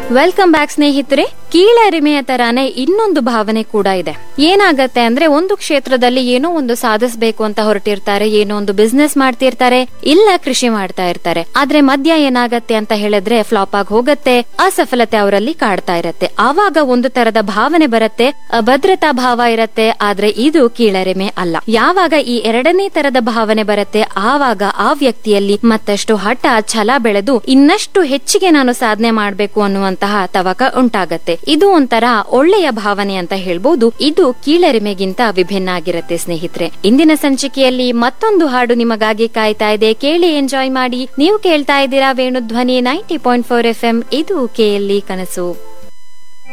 welcome back ಸ್ನೇಹಿತರೆ ಕೀಳರಿಮೆಯ ತರಾನೇ ಇನ್ನೊಂದು ಭಾವನೆ ಕೂಡ ಇದೆ ಏನಾಗತ್ತೆ ಅಂದ್ರೆ ಒಂದು ಕ್ಷೇತ್ರದಲ್ಲಿ ಏನೋ ಒಂದು ಸಾಧಿಸಬೇಕು ಅಂತ ಹೊರಟಿರ್ತಾರೆ ಏನೋ ಒಂದು ಬಿಸ್ನೆಸ್ ಮಾಡ್ತಿರ್ತಾರೆ ಇಲ್ಲ ಕೃಷಿ ಮಾಡ್ತಾ ಇರ್ತಾರೆ ಆದ್ರೆ ಮಧ್ಯ ಏನಾಗತ್ತೆ ಅಂತ ಹೇಳಿದ್ರೆ ಫ್ಲಾಪ್ ಆಗಿ ಹೋಗತ್ತೆ ಅಸಫಲತೆ ಅವರಲ್ಲಿ ಕಾಡ್ತಾ ಇರತ್ತೆ ಆವಾಗ ಒಂದು ತರದ ಭಾವನೆ ಬರತ್ತೆ ಅಭದ್ರತಾ ಭಾವ ಇರತ್ತೆ ಆದ್ರೆ ಇದು ಕೀಳರಿಮೆ ಅಲ್ಲ ಯಾವಾಗ ಈ ಎರಡನೇ ತರದ ಭಾವನೆ ಬರತ್ತೆ ಆವಾಗ ಆ ವ್ಯಕ್ತಿಯಲ್ಲಿ ಮತ್ತಷ್ಟು ಹಠ ಛಲ ಬೆಳೆದು ಇನ್ನಷ್ಟು ಹೆಚ್ಚಿಗೆ ನಾನು ಸಾಧನೆ ಮಾಡ್ಬೇಕು ಅನ್ನುವಂತಹ ತವಕ ಉಂಟಾಗತ್ತೆ ಇದು ಒಂಥರ ಒಳ್ಳೆಯ ಭಾವನೆ ಅಂತ ಹೇಳ್ಬೋದು ಇದು ಕೀಳರಿಮೆಗಿಂತ ವಿಭಿನ್ನ ಆಗಿರತ್ತೆ ಸ್ನೇಹಿತರೆ ಇಂದಿನ ಸಂಚಿಕೆಯಲ್ಲಿ ಮತ್ತೊಂದು ಹಾಡು ನಿಮಗಾಗಿ ಕಾಯ್ತಾ ಇದೆ ಕೇಳಿ ಎಂಜಾಯ್ ಮಾಡಿ ನೀವು ಕೇಳ್ತಾ ಇದ್ದೀರಾ Venudhwani ninety point four F M ಇದು ಕೆಎಲ್ಇ ಕನಸು